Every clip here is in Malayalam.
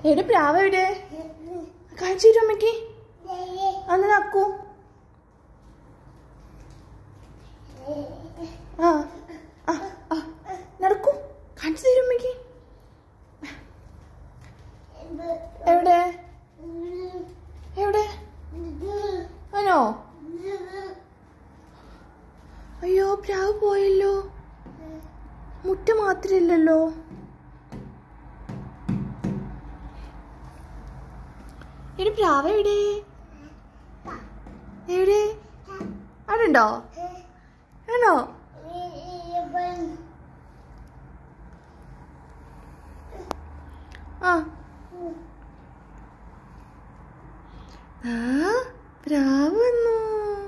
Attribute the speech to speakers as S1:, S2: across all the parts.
S1: എടി പ്രാവ് എവിടെ കാണിച്ചു തരും അമ്മയ്ക്ക് അന്ന് നക്കൂ ആ ആ ആ നടക്കൂ കാണിച്ചു തരും അമ്മയ്ക്ക് എവിടെ എവിടെ ആണോ അയ്യോ പ്രാവ് പോയല്ലോ മുട്ട മാത്രമില്ലല്ലോ എടി പ്രാവ് എവിടെ എവിടെ അവിടെ ഉണ്ടോ ആണോ ആ ആ പ്രാവ് വന്നു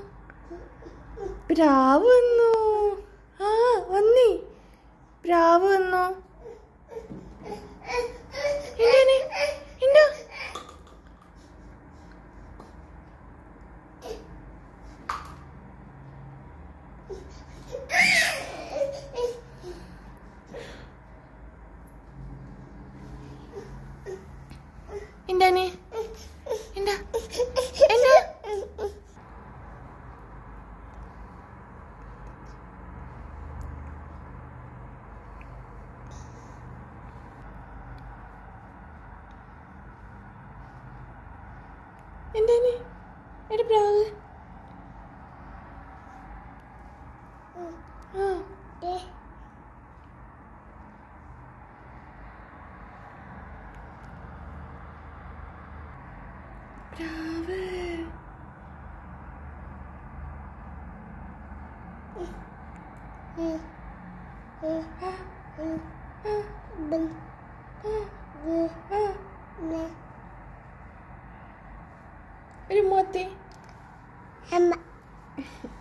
S1: പ്രാവ് വന്നു ആ വന്നി പ്രാവ് വന്നു എന്താണ് എന്താ എന്താണ് എന്താ എന്താ എന്താണ് എടി പ്രാവ് ആ പ്രാവ് ഒരു മോത്തി
S2: അമ്മ